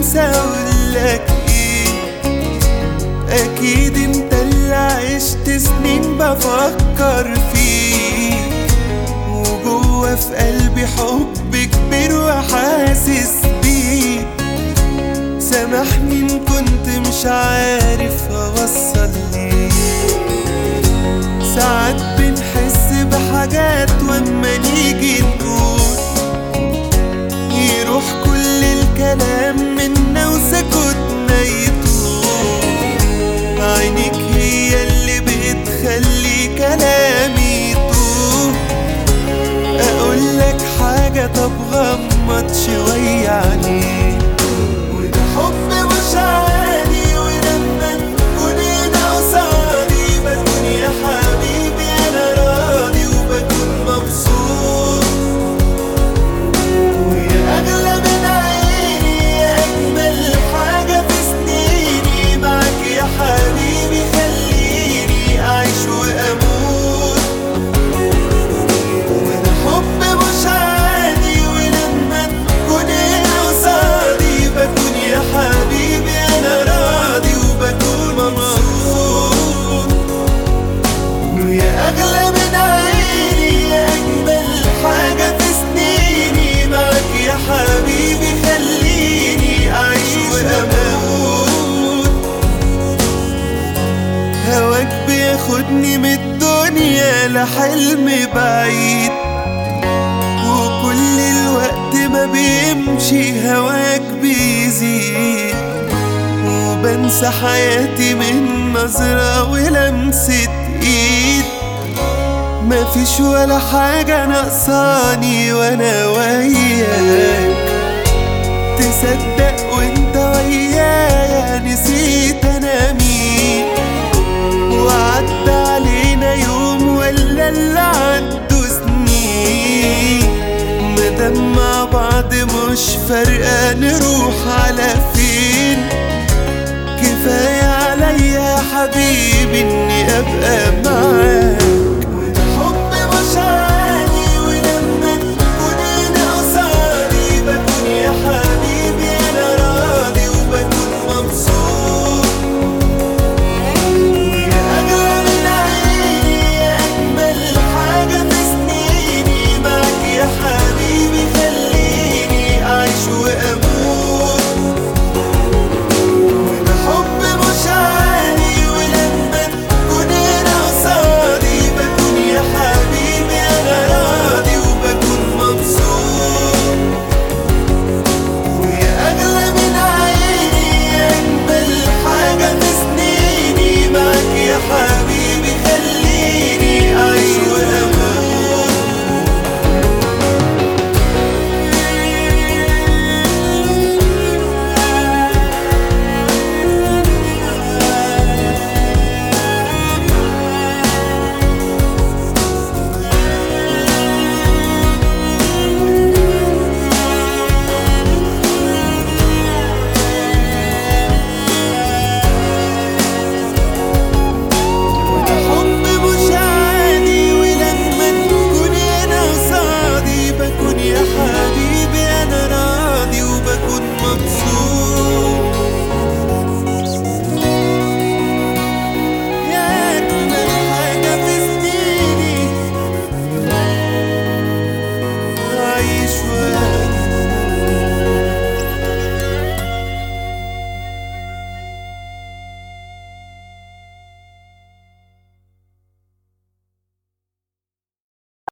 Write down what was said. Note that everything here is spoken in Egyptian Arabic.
انسى اقولك ايه اكيد انت اللي عشت سنين بفكر فيك وجوه في قلبي حب كبير وحاسس بيك سامحني ان كنت مش عارف اوصل ليك ساعات بنحس بحاجات واما نيجي نقول يروح كل الكلام منا وسكوتنا يطول عينيك هي اللي بتخلي كلامي يطول اقول لك حاجة طب غمض شوية عينيك وده حب مش عادي ولما تكون هنا قصادي بكون يا حبيبي انا راضي وبكون مبسوط ويا اغلى من عيني يا اجمل حاجة في سنيني معاك يا حبيبي خليني اعيش واموت وده حب مش عادي ولما تكون هنا قصادي بكون يا حبيبي انا راضي وبكون مبسوط ويا اغلى من عيني يا اجمل حاجة في سنيني معاك يا حبيبي خليني اعيش واموت هواك بياخدني من الدنيا لحلم بعيد وكل الوقت ما بيمشي هواك بيزيد وبنسى حياتي من نظرة ولمسة ايد مفيش ولا حاجة ناقصاني وانا وياك تصدق وانت ويايا نسيت انا مين وعدى علينا يوم ولا اللي عدوا سنين مادام مع بعض مش فارقة نروح على فين كفاية عليا يا حبيبي اني ابقى معاك